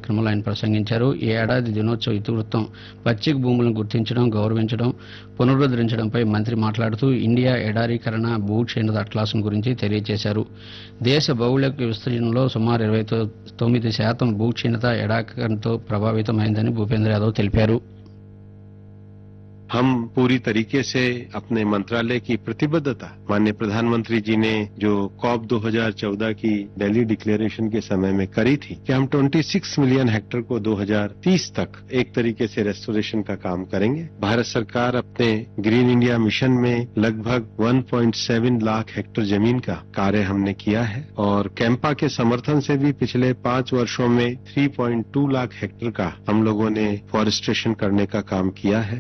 కార్యక్రమంలో ఆయన ప్రసంగించారు ఈ ఏడాది దినోత్సవ ఇతివృత్తం పచ్చిక భూములను గుర్తించడం గౌరవించడం పునరుద్ధరించడంపై మంత్రి మాట్లాడుతూ ఇండియా ఎడారీకరణ భూ క్షీణత అట్లాసం గురించి తెలియజేశారు దేశ భౌగోళిక విస్తీర్ణంలో సుమారు ఇరవై తొమ్మిది శాతం భూ క్షీణత ఎడారికరణతో ప్రభావితమైందని భూపేంద్ర యాదవ్ తెలిపారు हम पूरी तरीके से अपने मंत्रालय की प्रतिबद्धता माननीय प्रधानमंत्री जी ने जो कॉप 2014 की दिल्ली डिक्लेरेशन के समय में करी थी कि हम 26 मिलियन हेक्टेयर को 2030 तक एक तरीके से रेस्टोरेशन का काम करेंगे भारत सरकार अपने ग्रीन इंडिया मिशन में लगभग 1.7 लाख हेक्टेयर जमीन का कार्य हमने किया है और कैंपा के समर्थन से भी पिछले पांच वर्षों में 3.2 लाख हेक्टेयर का हम लोगों ने फॉरेस्ट्रेशन करने का काम किया है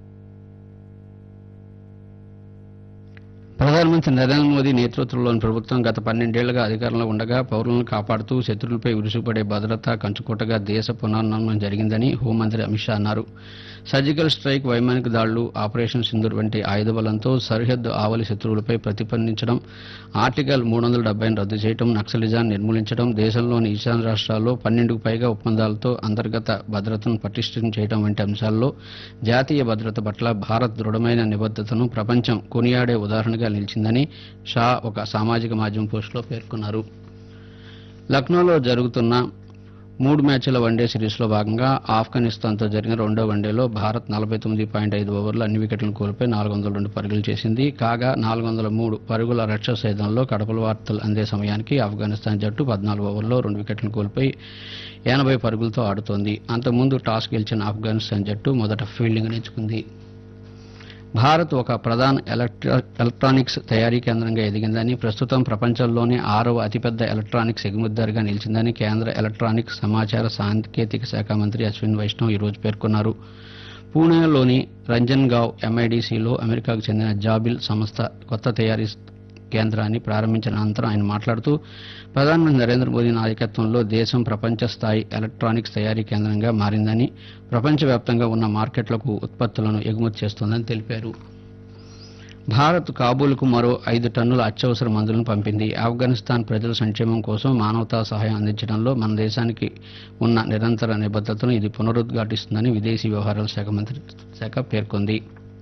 ప్రధానమంత్రి నరేంద్ర మోదీ నేతృత్వంలోని ప్రభుత్వం గత పన్నెండేళ్లుగా అధికారంలో ఉండగా పౌరులను కాపాడుతూ శత్రువులపై విరుసుపడే భద్రత కంచుకోటగా దేశ పునర్నిర్మాణం జరిగిందని హోంమంత్రి అమిత్ షా అన్నారు సర్జికల్ స్ట్రైక్ వైమానిక దాడులు ఆపరేషన్ సింధూర్ వంటి ఆయుధ బలంతో సరిహద్దు ఆవలి శత్రువులపై ప్రతిపందించడం ఆర్టికల్ మూడు వందల డెబ్బైను రద్దు చేయడం నక్సలిజాన్ని నిర్మూలించడం దేశంలోని ఈశాన్య రాష్ట్రాల్లో పన్నెండుకు పైగా ఒప్పందాలతో అంతర్గత భద్రతను పటిష్టం చేయడం వంటి అంశాల్లో జాతీయ భద్రత పట్ల భారత్ దృఢమైన నిబద్దతను ప్రపంచం కొనియాడే ఉదాహరణగా నిలిచిందని షా ఒక సామాజిక మాధ్యమం పోస్టులో పేర్కొన్నారు లక్నోలో జరుగుతున్న మూడు మ్యాచ్ల వన్డే సిరీస్లో భాగంగా ఆఫ్ఘనిస్తాన్తో జరిగిన రెండో వన్డేలో భారత్ నలభై తొమ్మిది పాయింట్ ఐదు ఓవర్లు అన్ని వికెట్లను కోల్పోయి నాలుగు వందల రెండు పరుగులు చేసింది కాగా నాలుగు వందల మూడు పరుగుల రక్ష సేదంలో కడపల వార్తలు అందే సమయానికి ఆఫ్ఘనిస్తాన్ జట్టు పద్నాలుగు ఓవర్లలో రెండు వికెట్లను కోల్పోయి ఎనభై పరుగులతో ఆడుతోంది అంతకుముందు టాస్ గెలిచిన ఆఫ్ఘనిస్తాన్ జట్టు మొదట ఫీల్డింగ్ ఎంచుకుంది భారత్ ఒక ప్రధాన ఎలక్ట్రా ఎలక్ట్రానిక్స్ తయారీ కేంద్రంగా ఎదిగిందని ప్రస్తుతం ప్రపంచంలోనే ఆరవ అతిపెద్ద ఎలక్ట్రానిక్స్ ఎగుమతిదారుగా నిలిచిందని కేంద్ర ఎలక్ట్రానిక్స్ సమాచార సాంకేతిక శాఖ మంత్రి అశ్విన్ వైష్ణవ్ ఈరోజు పేర్కొన్నారు పూణేలోని రంజన్ గావ్ ఎంఐడిసిలో అమెరికాకు చెందిన జాబిల్ సంస్థ కొత్త తయారీ కేంద్రాన్ని ప్రారంభించిన అనంతరం ఆయన మాట్లాడుతూ ప్రధానమంత్రి నరేంద్ర మోదీ నాయకత్వంలో దేశం ప్రపంచ స్థాయి ఎలక్ట్రానిక్స్ తయారీ కేంద్రంగా మారిందని ప్రపంచవ్యాప్తంగా ఉన్న మార్కెట్లకు ఉత్పత్తులను ఎగుమతి చేస్తోందని తెలిపారు భారత్ కాబూల్కు మరో ఐదు టన్నుల అత్యవసర మందులను పంపింది ఆఫ్ఘనిస్తాన్ ప్రజల సంక్షేమం కోసం మానవతా సహాయం అందించడంలో మన దేశానికి ఉన్న నిరంతర నిబద్దతను ఇది పునరుద్ఘాటిస్తుందని విదేశీ వ్యవహారాల శాఖ మంత్రి శాఖ పేర్కొంది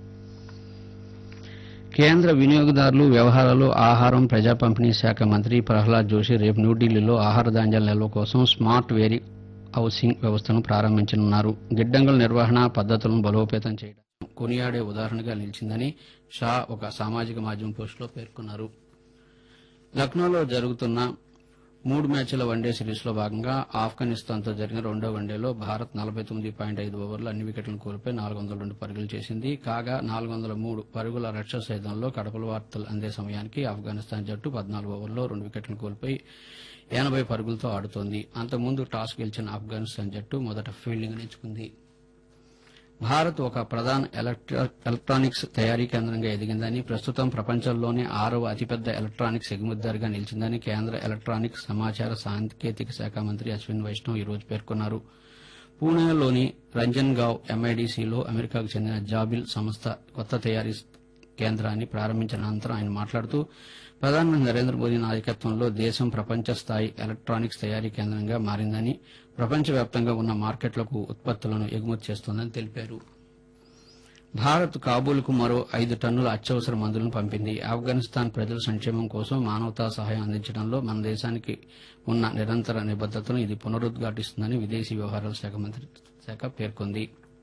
కేంద్ర వినియోగదారులు వ్యవహారాలు ఆహారం ప్రజా పంపిణీ శాఖ మంత్రి ప్రహ్లాద్ జోషి రేపు న్యూఢిల్లీలో ఆహార ధాన్యాల నిల్వ కోసం స్మార్ట్ వేరీ హౌసింగ్ వ్యవస్థను ప్రారంభించనున్నారు గిడ్డంగుల నిర్వహణ పద్ధతులను బలోపేతం చేయడం కొనియాడే ఉదాహరణగా నిలిచిందని షా ఒక సామాజిక మాధ్యమం పోస్టులో పేర్కొన్నారు లక్నోలో జరుగుతున్న మూడు మ్యాచ్ల వన్డే సిరీస్లో భాగంగా ఆఫ్ఘనిస్తాన్తో జరిగిన రెండో వన్డేలో భారత్ నలభై తొమ్మిది పాయింట్ ఐదు ఓవర్లు అన్ని వికెట్లను కోల్పోయి నాలుగు వందల రెండు పరుగులు చేసింది కాగా నాలుగు వందల మూడు పరుగుల రక్ష సేదంలో కడపల వార్తలు అందే సమయానికి ఆఫ్ఘనిస్తాన్ జట్టు పద్నాలుగు ఓవర్లలో రెండు వికెట్లను కోల్పోయి ఎనభై పరుగులతో ఆడుతోంది అంతకుముందు టాస్ గెలిచిన ఆఫ్ఘనిస్తాన్ జట్టు మొదట ఫీల్డింగ్ ఎంచుకుంది భారత్ ఒక ప్రధాన ఎలక్ట్రా ఎలక్ట్రానిక్స్ తయారీ కేంద్రంగా ఎదిగిందని ప్రస్తుతం ప్రపంచంలోనే ఆరవ అతిపెద్ద ఎలక్ట్రానిక్స్ ఎగుమతిదారుగా నిలిచిందని కేంద్ర ఎలక్ట్రానిక్స్ సమాచార సాంకేతిక శాఖ మంత్రి అశ్విన్ వైష్ణవ్ ఈరోజు పేర్కొన్నారు పూణేలోని రంజన్ గావ్ ఎంఐడిసిలో అమెరికాకు చెందిన జాబిల్ సంస్థ కొత్త తయారీ కేంద్రాన్ని ప్రారంభించిన అనంతరం ఆయన మాట్లాడుతూ ప్రధానమంత్రి నరేంద్ర మోదీ నాయకత్వంలో దేశం ప్రపంచ స్థాయి ఎలక్ట్రానిక్స్ తయారీ కేంద్రంగా మారిందని ప్రపంచవ్యాప్తంగా ఉన్న మార్కెట్లకు ఉత్పత్తులను ఎగుమతి చేస్తోందని తెలిపారు భారత్ కాబూల్కు మరో ఐదు టన్నుల అత్యవసర మందులను పంపింది ఆఫ్ఘనిస్తాన్ ప్రజల సంక్షేమం కోసం మానవతా సహాయం అందించడంలో మన దేశానికి ఉన్న నిరంతర నిబద్దతను ఇది పునరుద్ఘాటిస్తుందని విదేశీ వ్యవహారాల శాఖ మంత్రి శాఖ పేర్కొంది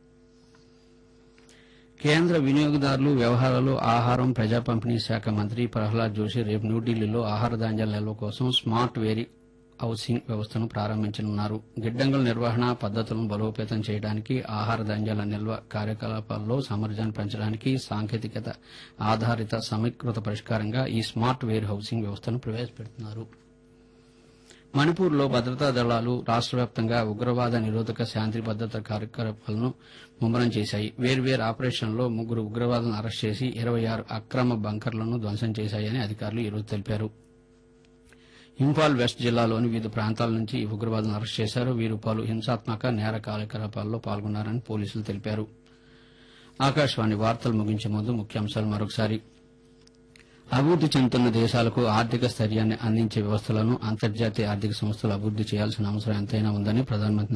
కేంద్ర వినియోగదారులు వ్యవహారాలు ఆహారం ప్రజా పంపిణీ శాఖ మంత్రి ప్రహ్లాద్ జోషి రేపు న్యూఢిల్లీలో ఆహార ధాన్యాల నిల్వ కోసం స్మార్ట్ వేరీ హౌసింగ్ వ్యవస్థను ప్రారంభించనున్నారు గిడ్డంగుల నిర్వహణ పద్ధతులను బలోపేతం చేయడానికి ఆహార ధాన్యాల నిల్వ కార్యకలాపాల్లో సామర్థ్యాన్ని పెంచడానికి సాంకేతికత ఆధారిత సమీకృత పరిష్కారంగా ఈ స్మార్ట్ వేర్ హౌసింగ్ వ్యవస్థను ప్రవేశపెడుతున్నారు మణిపూర్లో భద్రతా దళాలు రాష్ట్ర వ్యాప్తంగా ఉగ్రవాద నిరోధక శాంతి భద్రత కార్యకలాపాలను ముమ్మరం చేశాయి వేర్వేరు ఆపరేషన్లో ముగ్గురు ఉగ్రవాదులను అరెస్ట్ చేసి ఇరవై ఆరు అక్రమ బంకర్లను ధ్వంసం చేశాయని అధికారులు ఈరోజు తెలిపారు ఇంఫాల్ వెస్ట్ జిల్లాలోని వివిధ ప్రాంతాల నుంచి ఈ ఉగ్రవాదులను అరెస్ట్ చేశారు వీరు పలు హింసాత్మక నేర కార్యకలాపాల్లో పాల్గొన్నారని పోలీసులు తెలిపారు ఆకాశవాణి వార్తలు ముగించే ముందు ముఖ్యాంశాలు మరొకసారి అభివృద్ది చెందుతున్న దేశాలకు ఆర్థిక స్థైర్యాన్ని అందించే వ్యవస్థలను అంతర్జాతీయ ఆర్థిక సంస్థలు అభివృద్ది చేయాల్సిన అవసరం ఎంతైనా ఉందని ప్రధానమంత్రి